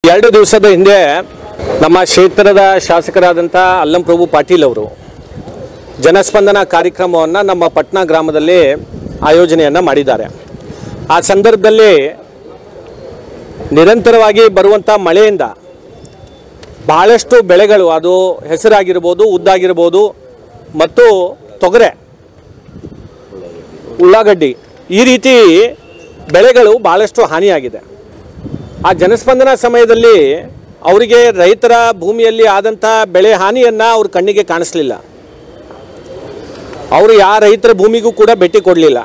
ಎರಡು ದಿವಸದ ಹಿಂದೆ ನಮ್ಮ ಕ್ಷೇತ್ರದ ಶಾಸಕರಾದಂಥ ಅಲ್ಲಂ ಪ್ರಭು ಪಾಟೀಲ್ ಅವರು ಜನಸ್ಪಂದನ ಕಾರ್ಯಕ್ರಮವನ್ನು ನಮ್ಮ ಪಟ್ನಾ ಗ್ರಾಮದಲ್ಲಿ ಆಯೋಜನೆಯನ್ನು ಮಾಡಿದ್ದಾರೆ ಆ ಸಂದರ್ಭದಲ್ಲಿ ನಿರಂತರವಾಗಿ ಬರುವಂಥ ಮಳೆಯಿಂದ ಬಹಳಷ್ಟು ಬೆಳೆಗಳು ಅದು ಹೆಸರಾಗಿರ್ಬೋದು ಉದ್ದಾಗಿರ್ಬೋದು ಮತ್ತು ತೊಗರೆ ಉಳ್ಳಾಗಡ್ಡಿ ಈ ರೀತಿ ಬೆಳೆಗಳು ಭಾಳಷ್ಟು ಹಾನಿಯಾಗಿದೆ ಆ ಜನಸ್ಪಂದನ ಸಮಯದಲ್ಲಿ ಅವರಿಗೆ ರೈತರ ಭೂಮಿಯಲ್ಲಿ ಆದಂಥ ಬೆಳೆ ಹಾನಿಯನ್ನು ಅವ್ರ ಕಣ್ಣಿಗೆ ಕಾಣಿಸ್ಲಿಲ್ಲ ಅವರು ಯಾವ ರೈತರ ಭೂಮಿಗೂ ಕೂಡ ಭೇಟಿ ಕೊಡಲಿಲ್ಲ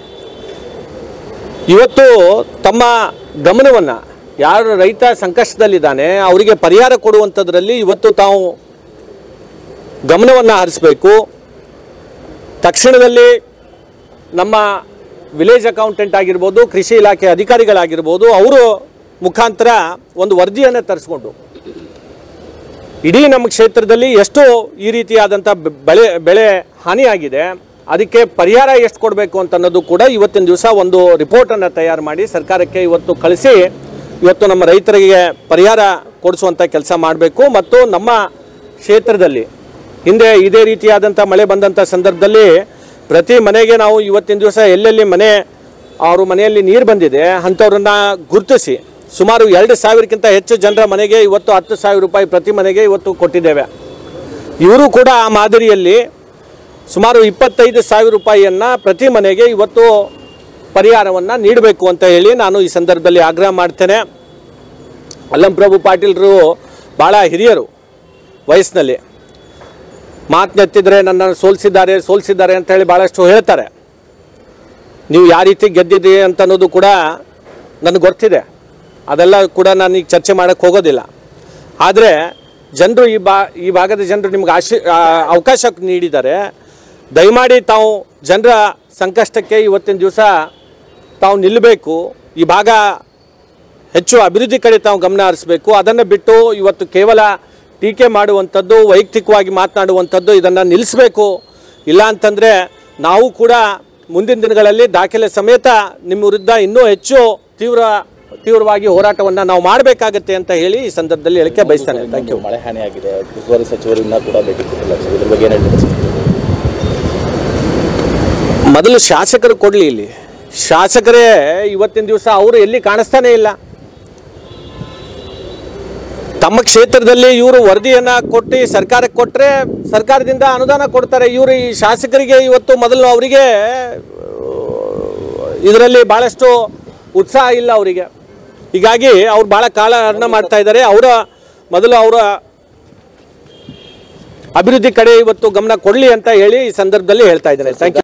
ಇವತ್ತು ತಮ್ಮ ಗಮನವನ್ನು ಯಾರು ರೈತ ಸಂಕಷ್ಟದಲ್ಲಿದ್ದಾನೆ ಅವರಿಗೆ ಪರಿಹಾರ ಕೊಡುವಂಥದ್ರಲ್ಲಿ ಇವತ್ತು ತಾವು ಗಮನವನ್ನು ಹರಿಸಬೇಕು ತಕ್ಷಣದಲ್ಲಿ ನಮ್ಮ ವಿಲೇಜ್ ಅಕೌಂಟೆಂಟ್ ಆಗಿರ್ಬೋದು ಕೃಷಿ ಇಲಾಖೆ ಅಧಿಕಾರಿಗಳಾಗಿರ್ಬೋದು ಅವರು ಮುಖಾಂತರ ಒಂದು ವರದಿಯನ್ನು ತರಿಸ್ಕೊಂಡು ಇಡೀ ನಮ್ಮ ಕ್ಷೇತ್ರದಲ್ಲಿ ಎಷ್ಟು ಈ ರೀತಿಯಾದಂಥ ಬೆ- ಬೆಳೆ ಬೆಳೆ ಹಾನಿಯಾಗಿದೆ ಅದಕ್ಕೆ ಪರಿಹಾರ ಎಷ್ಟು ಕೊಡಬೇಕು ಅಂತ ಅನ್ನೋದು ಕೂಡ ಇವತ್ತಿನ ದಿವಸ ಒಂದು ರಿಪೋರ್ಟನ್ನು ತಯಾರು ಮಾಡಿ ಸರ್ಕಾರಕ್ಕೆ ಇವತ್ತು ಕಳಿಸಿ ಇವತ್ತು ನಮ್ಮ ರೈತರಿಗೆ ಪರಿಹಾರ ಕೊಡಿಸುವಂಥ ಕೆಲಸ ಮಾಡಬೇಕು ಮತ್ತು ನಮ್ಮ ಕ್ಷೇತ್ರದಲ್ಲಿ ಹಿಂದೆ ಇದೇ ರೀತಿಯಾದಂಥ ಮಳೆ ಬಂದಂಥ ಸಂದರ್ಭದಲ್ಲಿ ಪ್ರತಿ ಮನೆಗೆ ನಾವು ಇವತ್ತಿನ ದಿವಸ ಎಲ್ಲೆಲ್ಲಿ ಮನೆ ಅವ್ರ ಮನೆಯಲ್ಲಿ ನೀರು ಬಂದಿದೆ ಅಂಥವ್ರನ್ನ ಗುರುತಿಸಿ ಸುಮಾರು ಎರಡು ಸಾವಿರಕ್ಕಿಂತ ಹೆಚ್ಚು ಜನರ ಮನೆಗೆ ಇವತ್ತು ಹತ್ತು ಸಾವಿರ ರೂಪಾಯಿ ಪ್ರತಿ ಮನೆಗೆ ಇವತ್ತು ಕೊಟ್ಟಿದ್ದೇವೆ ಇವರು ಕೂಡ ಆ ಮಾದರಿಯಲ್ಲಿ ಸುಮಾರು ಇಪ್ಪತ್ತೈದು ಸಾವಿರ ರೂಪಾಯಿಯನ್ನು ಪ್ರತಿ ಮನೆಗೆ ಇವತ್ತು ಪರಿಹಾರವನ್ನು ನೀಡಬೇಕು ಅಂತ ಹೇಳಿ ನಾನು ಈ ಸಂದರ್ಭದಲ್ಲಿ ಆಗ್ರಹ ಮಾಡ್ತೇನೆ ಅಲ್ಲಂ ಪ್ರಭು ಪಾಟೀಲ್ರು ಭಾಳ ಹಿರಿಯರು ವಯಸ್ಸಿನಲ್ಲಿ ಮಾತನ್ನೆತ್ತಿದ್ರೆ ನನ್ನನ್ನು ಸೋಲಿಸಿದ್ದಾರೆ ಸೋಲಿಸಿದ್ದಾರೆ ಅಂತ ಹೇಳಿ ಭಾಳಷ್ಟು ಹೇಳ್ತಾರೆ ನೀವು ಯಾವ ರೀತಿ ಗೆದ್ದಿದ್ದೀರಿ ಅಂತ ಅನ್ನೋದು ಕೂಡ ನನಗೆ ಗೊತ್ತಿದೆ ಅದೆಲ್ಲ ಕೂಡ ನಾನು ಈಗ ಚರ್ಚೆ ಮಾಡೋಕ್ಕೆ ಹೋಗೋದಿಲ್ಲ ಆದರೆ ಜನರು ಈ ಬಾ ಈ ಭಾಗದ ಜನರು ನಿಮ್ಗೆ ಆಶಿ ಆ, ಅವಕಾಶ ನೀಡಿದ್ದಾರೆ ದಯಮಾಡಿ ತಾವು ಜನರ ಸಂಕಷ್ಟಕ್ಕೆ ಇವತ್ತಿನ ದಿವಸ ತಾವು ನಿಲ್ಲಬೇಕು ಈ ಭಾಗ ಹೆಚ್ಚು ಅಭಿವೃದ್ಧಿ ಕಡೆ ತಾವು ಗಮನ ಹರಿಸಬೇಕು ಅದನ್ನು ಬಿಟ್ಟು ಇವತ್ತು ಕೇವಲ ಟೀಕೆ ಮಾಡುವಂಥದ್ದು ವೈಯಕ್ತಿಕವಾಗಿ ಮಾತನಾಡುವಂಥದ್ದು ಇದನ್ನು ನಿಲ್ಲಿಸಬೇಕು ಇಲ್ಲ ಅಂತಂದರೆ ನಾವು ಕೂಡ ಮುಂದಿನ ದಿನಗಳಲ್ಲಿ ದಾಖಲೆ ಸಮೇತ ನಿಮ್ಮ ವಿರುದ್ಧ ಇನ್ನೂ ಹೆಚ್ಚು ತೀವ್ರ ತೀವ್ರವಾಗಿ ಹೋರಾಟವನ್ನು ನಾವು ಮಾಡಬೇಕಾಗತ್ತೆ ಅಂತ ಹೇಳಿ ಈ ಸಂದರ್ಭದಲ್ಲಿ ಹೇಳಿಕೆ ಬಯಸ್ತೇನೆ ಥ್ಯಾಂಕ್ ಯು ಮಳೆ ಹಾನಿಯಾಗಿದೆ ಉಸ್ತುವಾರಿ ಸಚಿವರಿಂದ ಕೂಡ ಭೇಟಿ ಕೊಟ್ಟಿಲ್ಲ ಸರ್ ಇದ್ರ ಬಗ್ಗೆ ಏನು ಹೇಳ್ತೀರಾ ಸರ್? ಮೊದಲು ಶಾಸಕರು ಕೊಡಲಿ ಇಲ್ಲಿ ಶಾಸಕರೇ ಇವತ್ತಿನ ದಿವಸ ಅವರು ಎಲ್ಲಿ ಕಾಣಿಸ್ತಾನೆ ಇಲ್ಲ ತಮ್ಮ ಕ್ಷೇತ್ರದಲ್ಲಿ ಇವರು ವರದಿಯನ್ನು ಕೊಟ್ಟು ಸರ್ಕಾರಕ್ಕೆ ಕೊಟ್ಟರೆ ಸರ್ಕಾರದಿಂದ ಅನುದಾನ ಕೊಡ್ತಾರೆ ಇವರು ಈ ಶಾಸಕರಿಗೆ ಇವತ್ತು ಮೊದಲು ಅವರಿಗೆ ಇದರಲ್ಲಿ ಭಾಳಷ್ಟು ಉತ್ಸಾಹ ಇಲ್ಲ ಅವರಿಗೆ ಹೀಗಾಗಿ ಅವ್ರು ಭಾಳ ಕಾಲ ಹರಣ ಮಾಡ್ತಾ ಇದ್ದಾರೆ ಅವರ ಮೊದಲು ಅವರ ಅಭಿವೃದ್ಧಿ ಕಡೆ ಇವತ್ತು ಗಮನ ಕೊಡಲಿ ಅಂತ ಹೇಳಿ ಈ ಸಂದರ್ಭದಲ್ಲಿ ಹೇಳ್ತಾ ಇದ್ದಾರೆ ಥ್ಯಾಂಕ್ ಯು